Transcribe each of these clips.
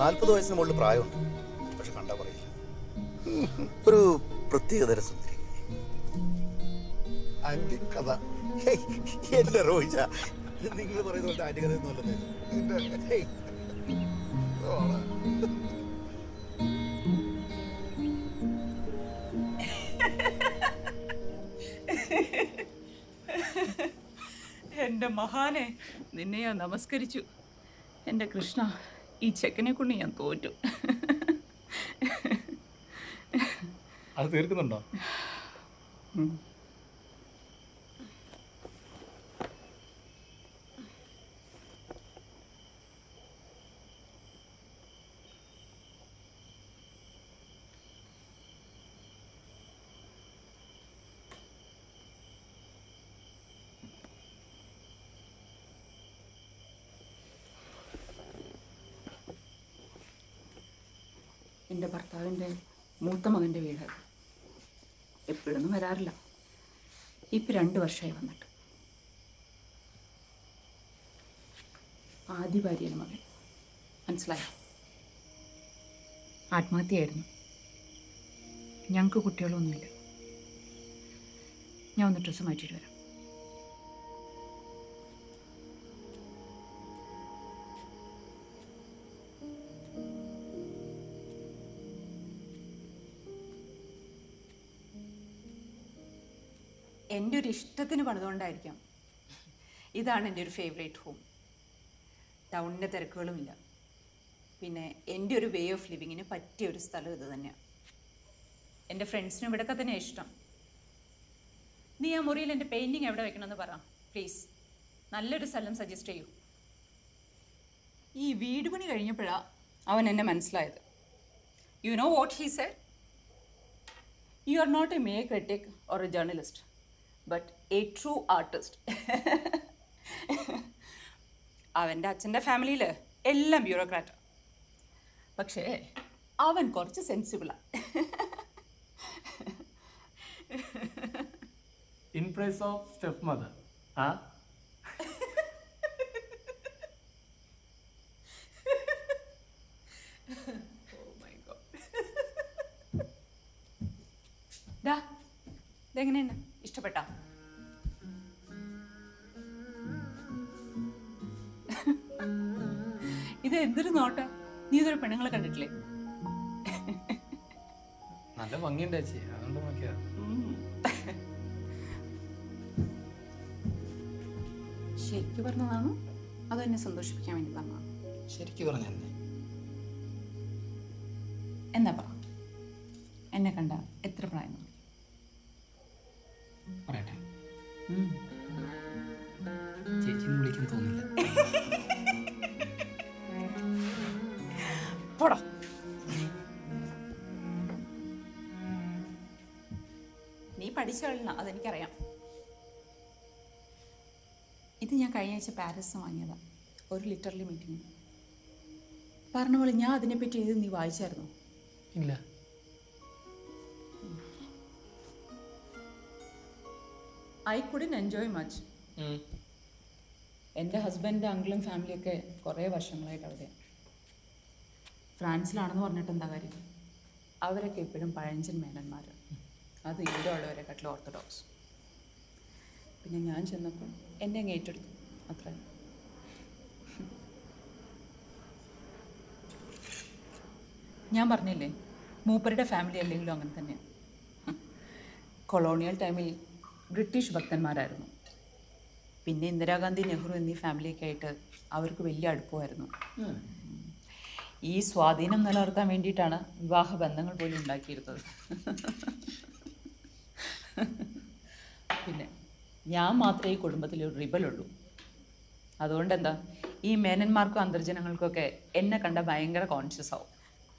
നാൽപ്പത് വയസ്സിന് മുകളിൽ പ്രായമുണ്ട് പക്ഷെ കണ്ടാ പറയില്ല ഒരു പ്രത്യേകതര സുന്ദരി ആന്റി കഥ ഹേയ്, എന്റെ റോയിച്ച നിങ്ങൾ പറയുന്ന പോലെ ആന്റി കഥ ഒന്നുമല്ലേ ഹേയ് എൻ്റെ മഹാനെ നിന്നെ ഞാൻ നമസ്കരിച്ചു എൻ്റെ കൃഷ്ണ ഈ ചെക്കനെ കൊണ്ട് ഞാൻ തോറ്റു അത് തീർക്കുന്നുണ്ടോ എൻ്റെ ഭർത്താവിൻ്റെ മൂത്ത മകൻ്റെ വീട് എപ്പോഴൊന്നും വരാറില്ല ഇപ്പം രണ്ട് വർഷമായി വന്നിട്ട് ആദ്യ ഭാര്യയുടെ മകൻ മനസ്സിലായോ ആത്മഹത്യയായിരുന്നു ഞങ്ങൾക്ക് കുട്ടികളൊന്നുമില്ല ഞാൻ ഒന്ന് ഡ്രസ്സ് മാറ്റിയിട്ട് വരാം എൻ്റെ ഒരു ഇഷ്ടത്തിന് പണിതുകൊണ്ടായിരിക്കാം ഇതാണ് എൻ്റെ ഒരു ഫേവറേറ്റ് ഹോം ടൗണിൻ്റെ തിരക്കുകളുമില്ല പിന്നെ എൻ്റെ ഒരു വേ ഓഫ് ലിവിങ്ങിന് പറ്റിയ ഒരു സ്ഥലം ഇത് തന്നെയാണ് എൻ്റെ ഫ്രണ്ട്സിനും ഇവിടെയൊക്കെ തന്നെ ഇഷ്ടം നീ ആ മുറിയിൽ എൻ്റെ പെയിൻറ്റിങ് എവിടെ വെക്കണമെന്ന് പറ പ്ലീസ് നല്ലൊരു സ്ഥലം സജസ്റ്റ് ചെയ്യൂ ഈ വീട് പണി കഴിഞ്ഞപ്പോഴാണ് അവൻ എന്നെ മനസ്സിലായത് you know what he said you are not a mere critic or a journalist but a true artist അവൻ്റെ അച്ഛൻ്റെ ഫാമിലിയിൽ എല്ലാം ബ്യൂറോക്രാറ്റ് പക്ഷേ അവൻ കുറച്ച് സെൻസിബിളാണ് in praise of step mother ആ ഡാ ഇതെങ്ങനെയാണ് ഇഷ്ടപ്പെട്ടാ ഇത് എന്തൊരു നോട്ട നീ ഇതൊരു പെണ്ണുങ്ങളെ കണ്ടിട്ടില്ലേ നല്ല ഭംഗിയുണ്ട് ചേച്ചി അതുകൊണ്ട് നോക്കിയാ ശരിക്ക് പറഞ്ഞതാണോ അതോ എന്നെ സന്തോഷിപ്പിക്കാൻ വേണ്ടി പറഞ്ഞതാണോ ശരിക്കും പറഞ്ഞല്ലേ എന്നാ പറ എന്നെ കണ്ട എത്ര പ്രായം തോന്നി? പറയട്ടെ ഉം. ചേച്ചിന്ന് വിളിക്കാൻ തോന്നില്ല പോടാ നീ പഠിച്ചു കളയണം അതെനിക്കറിയാം ഇത് ഞാൻ കഴിഞ്ഞ ആഴ്ച പാരീസിൽ നിന്ന് വാങ്ങിയതാ ഒരു ലിറ്ററിൽ മീറ്റിംഗ് പറഞ്ഞ പോലെ ഞാൻ അതിനെപ്പറ്റി എഴുതി നീ വായിച്ചായിരുന്നോ ഇല്ല ഐ കുഡിൻ എൻജോയ് മച്ച് എൻ്റെ ഹസ്ബൻഡിൻ്റെ അങ്കിളും ഫാമിലിയൊക്കെ കുറേ വർഷങ്ങളായിട്ട് അവിടെയാണ് ഫ്രാൻസിലാണെന്ന് പറഞ്ഞിട്ട് എന്താ കാര്യം അവരൊക്കെ ഇപ്പോഴും പഴഞ്ചൻ മേനന്മാർ അത് ഇവിടെ ഉള്ളവരെക്കാട്ടിലും ഓർത്തഡോക്സ് പിന്നെ ഞാൻ ചെന്നപ്പോൾ എന്നെ അങ്ങ് ഏറ്റെടുത്തു അത്ര ഞാൻ പറഞ്ഞില്ലേ മൂപ്പരുടെ ഫാമിലി അല്ലെങ്കിലും അങ്ങനെ തന്നെയാണ് കൊളോണിയൽ ടൈമിൽ ബ്രിട്ടീഷ് ഭക്തന്മാരായിരുന്നു പിന്നെ ഇന്ദിരാഗാന്ധി നെഹ്റു എന്നീ ഫാമിലിയൊക്കെ ആയിട്ട് അവർക്ക് വലിയ അടുപ്പമായിരുന്നു ഈ സ്വാധീനം നിലനിർത്താൻ വേണ്ടിയിട്ടാണ് വിവാഹ ബന്ധങ്ങൾ പോലും ഉണ്ടാക്കിയിരുന്നത് പിന്നെ ഞാൻ മാത്രമേ ഈ കുടുംബത്തിൽ ഒരു റിബലുള്ളൂ അതുകൊണ്ട് എന്താ ഈ മേനന്മാർക്കും അന്തർജനങ്ങൾക്കൊക്കെ എന്നെ കണ്ട ഭയങ്കര കോൺഷ്യസ് ആവും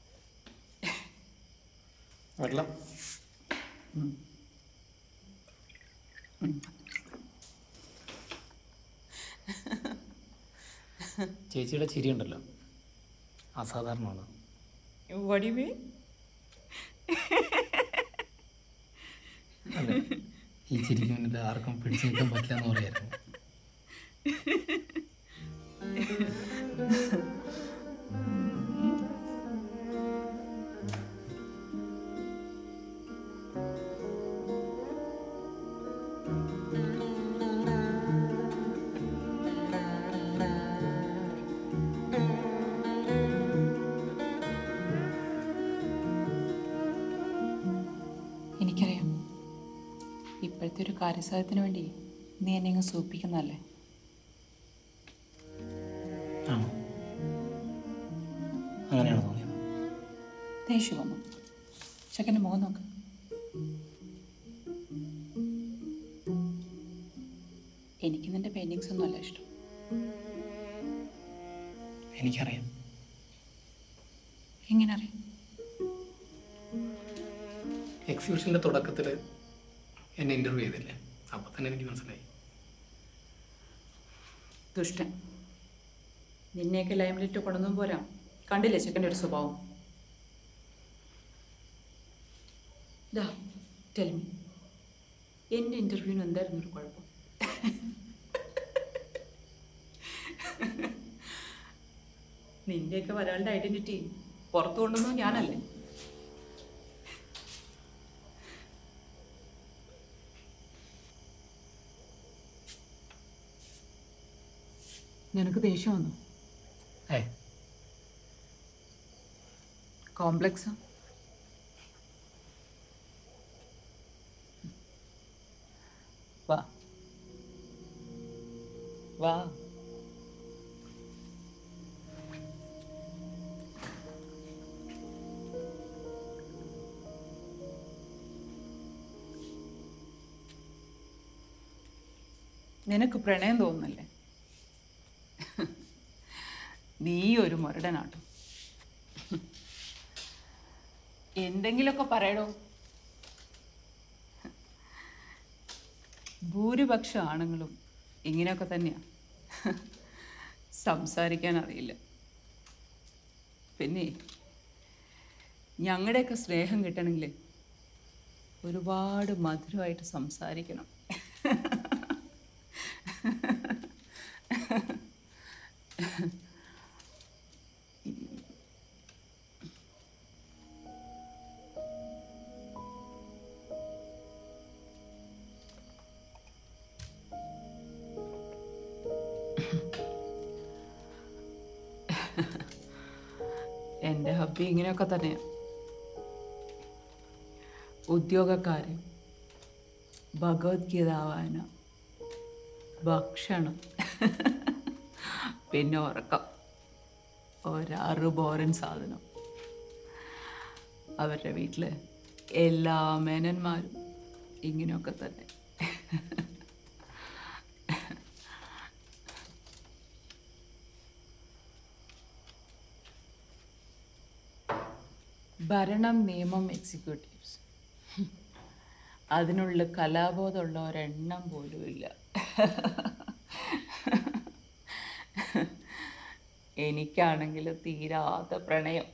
വെള്ളം ചേച്ചിയുടെ ചിരി ഉണ്ടല്ലോ അസാധാരണമാണ് വടിവേ അതെ ഈ ചിരിക്ക് മുന്നിൽ ആർക്കും പിടിച്ചു നിൽക്കാൻ പറ്റില്ല എന്ന് പറയായിരുന്നു ഇപ്പോഴത്തെ ഒരു കാര്യസാധ്യത്തിന് വേണ്ടി നീ എന്നെ ഇങ്ങ് സൂപ്പിക്കുന്നതല്ലേ ആണോ അങ്ങനെയാണ് തോന്നിയത് ദേഷ്യം വന്നു ചെക്കൻ്റെ മുഖം നോക്ക് എനിക്ക് നിന്റെ പെയിൻറ്റിങ്സ് ഒന്നും അല്ല ഇഷ്ടം എനിക്കറിയാം എങ്ങനെ അറിയാം എക്സിബിഷൻ്റെ തുടക്കത്തിൽ എന്നെ ഇൻ്റർവ്യൂ ചെയ്തില്ലേ അപ്പോൾ തന്നെ എനിക്ക് മനസ്സിലായി ദുഷ്ടൻ നിന്നെയൊക്കെ ലൈംലൈറ്റ് കൊണ്ടൊന്നും പോരാ കണ്ടില്ലേ ചെക്കൻ്റെ ഒരു സ്വഭാവം ദാ ടെൽ മീ എൻ്റെ ഇൻ്റർവ്യൂവിന് എന്തായിരുന്നു ഒരു കുഴപ്പം നിന്റെയൊക്കെ ഒരാളുടെ ഐഡന്റിറ്റി പുറത്തു കൊണ്ടുവന്നത് ഞാനല്ലേ നിനക്ക് ദേഷ്യം വന്നു ഏ കോംപ്ലക്സാ വാ വാ നിനക്ക് പ്രണയം തോന്നുന്നല്ലേ നീ ഒരു മുരടനാട്ടോ എന്തെങ്കിലുമൊക്കെ പറയടോ ഭൂരിപക്ഷം ആണുങ്ങളും ഇങ്ങനെയൊക്കെ തന്നെയാ സംസാരിക്കാൻ അറിയില്ല പിന്നെ ഞങ്ങളുടെയൊക്കെ സ്നേഹം കിട്ടണമെങ്കിൽ ഒരുപാട് മധുരമായിട്ട് സംസാരിക്കണം എൻ്റെ ഹബ്ബി ഇങ്ങനെയൊക്കെ തന്നെയാണ് ഉദ്യോഗക്കാരൻ ഭഗവത്ഗീത വായന ഭക്ഷണം പിന്നെ ഉറക്കം ഒരാറ് ബോറൻ സാധനം അവരുടെ വീട്ടിൽ എല്ലാ മേനന്മാരും ഇങ്ങനെയൊക്കെ തന്നെ ഭരണം നിയമം എക്സിക്യൂട്ടീവ്സ് അതിനുള്ള കലാബോധമുള്ള ഒരെണ്ണം പോലും ഇല്ല എനിക്കാണെങ്കിൽ തീരാത്ത പ്രണയം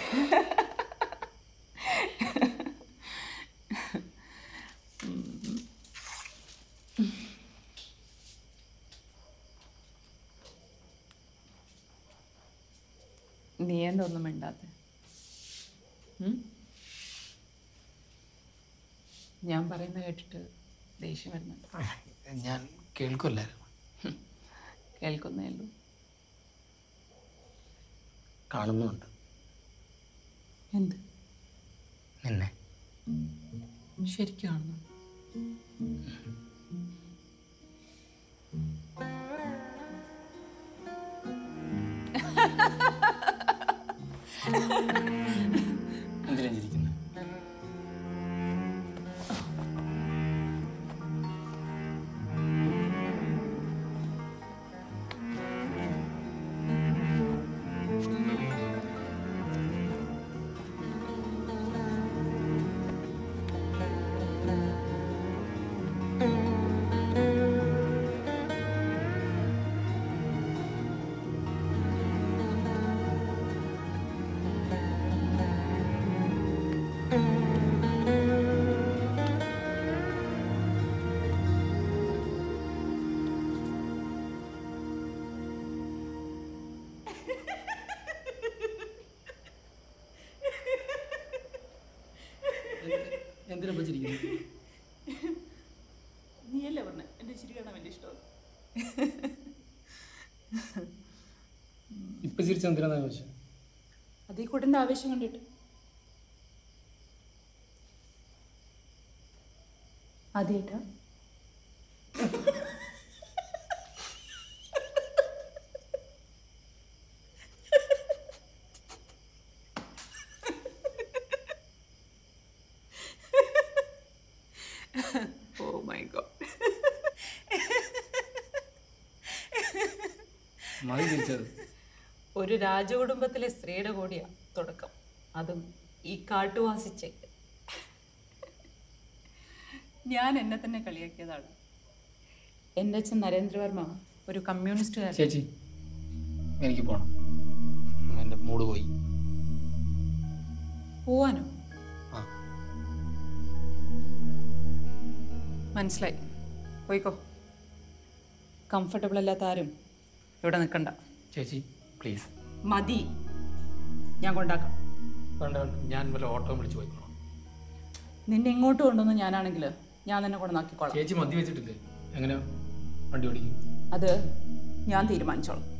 നീ എന്തൊന്നും മിണ്ടാത്തെ ഉം? ഞാൻ പറയുന്നത് കേട്ടിട്ട് ദേഷ്യം വരുന്നുണ്ട് ഞാൻ കേൾക്കില്ലായിരുന്നു കേൾക്കുന്നേ ഉള്ളൂ കാണുന്നുമുണ്ട് എന്ത് നിന്നെ ശരിക്കും കാണുന്നു എന്തിനാ ചിരിക്കുന്നത് എന്തിനാ ഇപ്പൊ ചിരിക്കുന്നത് നീയല്ലേ പറഞ്ഞ എൻ്റെ ചിരി കാണാൻ വലിയ ഇഷ്ടമാണ് ഇപ്പൊ ചിരിച്ച എന്തിനാ ചോദിച്ചത് അതീ കൂട്ടൻ്റെ ആവേശം കണ്ടിട്ട് ആദ്യമായിട്ടാ മതി തിരിച്ചത് ഒരു രാജകുടുംബത്തിലെ സ്ത്രീയുടെ കൂടിയാ തുടക്കം അതും ഈ കാട്ടുവാസിച്ചേക്ക് ഞാൻ എന്നെ തന്നെ കളിയാക്കിയതാണ് എൻ്റെ അച്ഛൻ നരേന്ദ്രവർമ്മ ഒരു കമ്മ്യൂണിസ്റ്റുകാരൻ ചേച്ചി എനിക്ക് പോണം എൻ്റെ മൂഡ് പോയി പോവാനോ ആ മനസ്സിലായി പോയിക്കോ കംഫർട്ടബിൾ അല്ലാത്ത ആരും ഇവിടെ നിൽക്കണ്ട ചേച്ചി പ്ലീസ് മതി ഞാൻ കൊണ്ടാക്കാം വേണ്ട വേണ്ട ഞാൻ വല്ല ഓട്ടോ വിളിച്ച് പോയിക്കോളാം നിന്നെ ഇങ്ങോട്ട് കൊണ്ടുവന്ന് ഞാനാണെങ്കിൽ ഞാൻ തന്നെ കൊണ്ടുവന്നാക്കിക്കോളാം ചേച്ചി മദ്യ വെച്ചിട്ടില്ലേ എങ്ങനെ വണ്ടി ഓടിക്കും അത് ഞാൻ തീരുമാനിച്ചോളാം